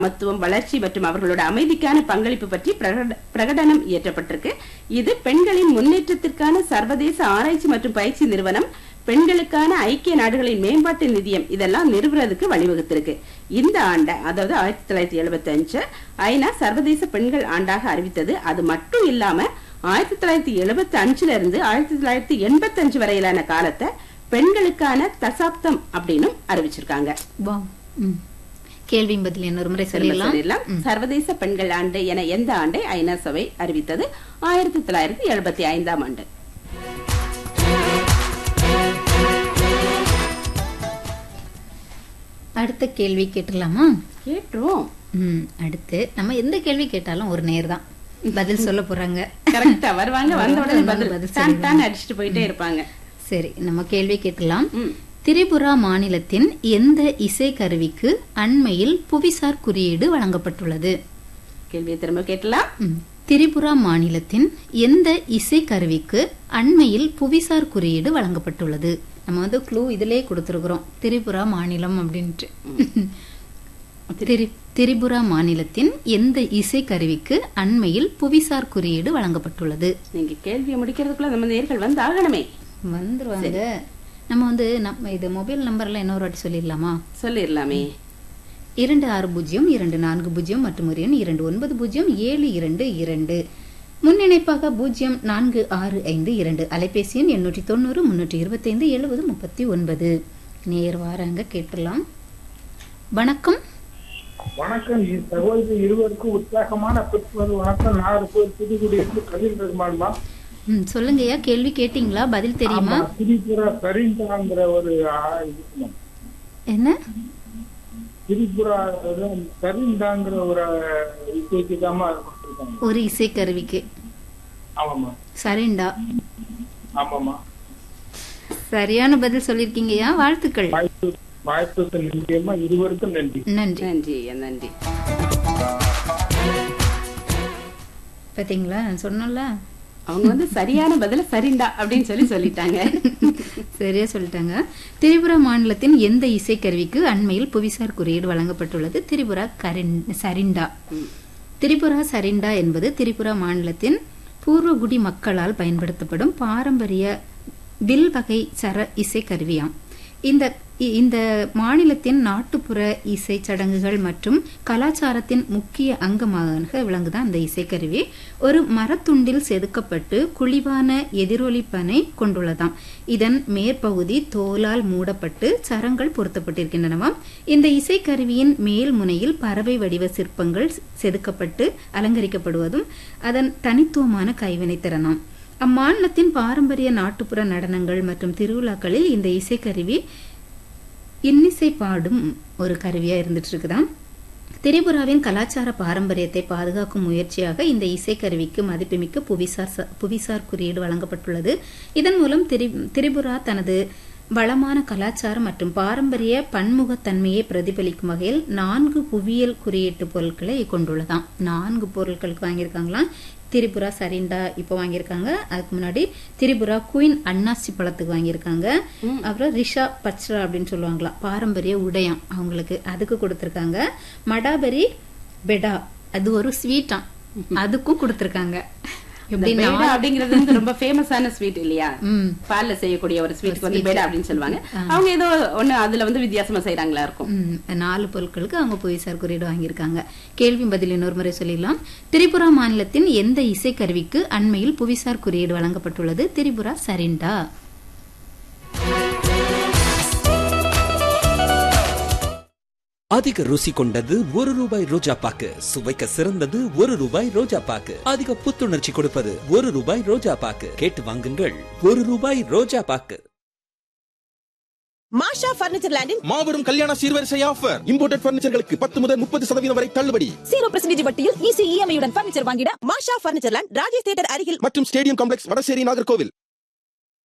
சமத்துவம் வளர்ச்சி மற்றும் அவர்களோட அமைதிக்கான பங்களிப்பு பற்றி பிரகட- பிரகடனம் இயற்றப்பட்டிருக்கு இது பெண்களின் முன்னேற்றத்திற்கான சர்வதேச ஆராய்ச்சி மற்றும் பயிற்சி நிறுவனம் பெண்களுக்கான ஐக்கிய நாடுகளின் மேம்பாட்டு நிதியம் இதெல்லாம் நிறுவுறதுக்கு வழிவகுத்திருக்கு இந்த ஆண்டை அதாவது ஆயிரத்தி தொள்ளாயிரத்தி எழுபத்தி அஞ்சு ஐநா சர்வதேச பெண்கள் ஆண்டாக அறிவித்தது அது மட்டும் இல்லாம ஆயிரத்தி தொள்ளாயிரத்தி எழுபத்தி அஞ்சுல இருந்து ஆயிரத்தி தொள்ளாயிரத்தி எண்பத்தி அஞ்சு வரையிலான காலத்தை பெண்களுக்கான தசாப்தம் அப்படின்னு அறிவிச்சிருக்காங்க வா ம். கேள்வியும் பதில் இன்னொரு முறை திரும்ப சொல்லிடலாம் சொல்லிடலாம். சர்வதேச பெண்கள் ஆண்டு என எந்த ஆண்டை ஐநா சபை அறிவித்தது ஆயிரத்தி தொள்ளாயிரத்தி எழுபத்தி ஐந்தாம் ஆண்டு அடுத்த கேள்வி கேட்டுடலாமா கேட்டுரும் ம் அடுத்து நம்ம எந்த கேள்வி கேட்டாலும் ஒரு நேர் தான் பதில் சொல்ல போறாங்க கரெக்டா வருவாங்க வந்த உடனே பதில் பதில் டான் டான் அடிச்சுட்டு போயிட்டே இருப்பாங்க சரி நம்ம கேள்வி கேட்கலாம் ம். திரிபுரா மாநிலத்தின் எந்த இசை கருவிக்கு அண்மையில் புவிசார் குறியீடு வழங்கப்பட்டுள்ளது கேள்வியை திரும்ப கேட்டலாம் ம். திரிபுரா மாநிலத்தின் எந்த இசை கருவிக்கு அண்மையில் புவிசார் குறியீடு வழங்கப்பட்டுள்ளது நம்ம வந்து க்ளூ இதிலே கொடுத்துருக்குறோம் திரிபுரா மாநிலம் அப்படின்ட்டு திரி திரிபுரா மாநிலத்தின் எந்த இசை கருவிக்கு அண்மையில் புவிசார் குறியீடு வழங்கப்பட்டுள்ளது நீங்க கேள்வியை முடிக்கிறதுக்குள்ள நம்ம நேர்கள் வந்து ஆகணுமே வந்துருவாங்க நம்ம வந்து நம்ம இது மொபைல் நம்பர்லாம் இன்னொரு வாட்டி சொல்லிடலாமா சொல்லிடலாமே இரண்டு ஆறு பூஜ்ஜியம் இரண்டு நான்கு பூஜ்ஜியம் மற்றும் ஒரு எண் இரண்டு ஒன்பது பூஜ்ஜியம் ஏழு இரண்டு இரண்டு முன்னிணைப்பாக பூஜ்ஜியம் நான்கு ஆறு ஐந்து இரண்டு அலைபேசி எண் எண்ணூற்றி தொண்ணூறு முன்னூற்றி இருபத்தைந்து எழுபது முப்பத்தி ஒன்பது நேர் வாராங்க கேட்டுடலாம் வணக்கம் வணக்கம் என் சகோதரி இருவருக்கும் உற்சாகமான பிற்பது வணக்கம் நான் போய் புதுக்குடியிருந்து கதிர் பெருமாள்மா ம் சொல்லுங்கய்யா கேள்வி கேட்டீங்களா பதில் தெரியுமா ஆமா, திரிபுரா சரிந்தாங்கிற ஒரு ஆ, இதுமா. என்ன திரிபுரா சரிந்தாங்கிற ஒரு இசைக்கு தாமா கொடுத்துருக்காங்க ஒரு இசை கருவிக்கு ஆமாமா சரிண்டா ஆமாமா சரியான பதில் சொல்லியிருக்கீங்கய்யா வாழ்த்துக்கள் வாய்ப்பு வாய்ப்புக்கு நன்றியம்மா இருவருக்கும் நன்றி நன்றி நன்றி ஐயா, நன்றி பாத்தீங்களா நான் சொன்னோம்ல அவங்க வந்து சரியான பதில சரிண்டா அப்படின்னு சொல்லி சொல்லிட்டாங்க சரியா சொல்லிட்டாங்க திரிபுரா மாநிலத்தின் எந்த இசைக்கருவிக்கு அண்மையில் புவிசார் குறியீடு வழங்கப்பட்டுள்ளது திரிபுரா கரின் சரிண்டா திரிபுரா சரிண்டா என்பது திரிபுரா மாநிலத்தின் பூர்வகுடி மக்களால் பயன்படுத்தப்படும் பாரம்பரிய வில் வகை சர இசைக்கருவியாம் இந்த இ- இந்த மாநிலத்தின் நாட்டுப்புற இசை சடங்குகள் மற்றும் கலாச்சாரத்தின் முக்கிய அங்கமாக விளங்குதான் அந்த இசைக்கருவி ஒரு மரத்துண்டில் செதுக்கப்பட்டு குழிவான எதிரொலிப்பனை கொண்டுள்ளதாம் இதன் மேற்பகுதி தோலால் மூடப்பட்டு சரங்கள் பொருத்தப்பட்டிருக்கின்றனவாம் இந்த இசைக்கருவியின் மேல் முனையில் பறவை வடிவ சிற்பங்கள் செதுக்கப்பட்டு அலங்கரிக்கப்படுவதும் அதன் தனித்துவமான கைவினைத்திறனாம் அம்மாநிலத்தின் பாரம்பரிய நாட்டுப்புற நடனங்கள் மற்றும் திருவிழாக்களில் இந்த இசைக்கருவி இன்னிசை பாடும் ஒரு கருவியா இருந்துட்டு இருக்குதாம் திரிபுராவின் கலாச்சார பாரம்பரியத்தை பாதுகாக்கும் முயற்சியாக இந்த இசைக்கருவிக்கு மதிப்புமிக்க புவிசார் ச- புவிசார் குறியீடு வழங்கப்பட்டுள்ளது இதன் மூலம் திரி திரிபுரா தனது வளமான கலாச்சாரம் மற்றும் பாரம்பரிய பன்முகத்தன்மையை பிரதிபலிக்கும் வகையில் நான்கு புவியியல் குறியீட்டு பொருட்களை கொண்டுள்ளதாம் நான்கு பொருட்களுக்கு வாங்கியிருக்காங்களாம் திரிபுரா சரிண்டா இப்போ வாங்கியிருக்காங்க அதுக்கு முன்னாடி திரிபுரா குயின் அன்னாசி பழத்துக்கு வாங்கியிருக்காங்க அப்புறம் ரிஷா பச்ரா அப்படின்னு சொல்லுவாங்களாம் பாரம்பரிய உடையம் அவங்களுக்கு அதுக்கு கொடுத்துருக்காங்க மடாபரி பெடா அது ஒரு ஸ்வீட்டாம் அதுக்கும் கொடுத்துருக்காங்க இந்த எப்படின்னா பேடா அப்படிங்கிறது வந்து ரொம்ப ஃபேமஸான ஸ்வீட் இல்லையா ம் பால்ல செய்யக்கூடிய ஒரு ஸ்வீட் வந்து பேடா அப்படின்னு சொல்லுவாங்க அவங்க ஏதோ ஒண்ணு அதுல வந்து வித்தியாசமா செய்யறாங்களா இருக்கும் ம், நாலு பொருட்களுக்கு அவங்க புவிசார் குறியீடு வாங்கியிருக்காங்க கேள்வி பதில் இன்னொரு முறை சொல்லிடலாம் திரிபுரா மாநிலத்தின் எந்த இசைக்கருவிக்கு அண்மையில் புவிசார் குறியீடு வழங்கப்பட்டுள்ளது திரிபுரா சரிண்டா அதிக ருசி கொண்டது ஒரு ரூபாய் ரோஜா பாக்கு சுவைக்க சிறந்தது ஒரு ரூபாய் ரோஜா பாக்கு அதிக புத்துணர்ச்சி கொடுப்பது ஒரு ரூபாய் ரோஜா பாக்கு கேட்டு வாங்குங்கள் ஒரு ரூபாய் ரோஜா பாக்கு மாஷா பர்னிச்சர் லேண்டில் மாபெரும் கல்யாண சீர்வரிசை ஆஃபர் இம்போர்ட்டட் பர்னிச்சர்களுக்கு பத்து முதல் முப்பது சதவீதம் வரை தள்ளுபடி ஜீரோ பர்சன்டேஜ் வட்டியில் ஈஸி இஎம்ஐ உடன் பர்னிச்சர் வாங்கிட Masha furniture land Rajesh theatre அருகில் மற்றும் ஸ்டேடியம் காம்ப்ளெக்ஸ் வடசேரி நாகர்கோவில்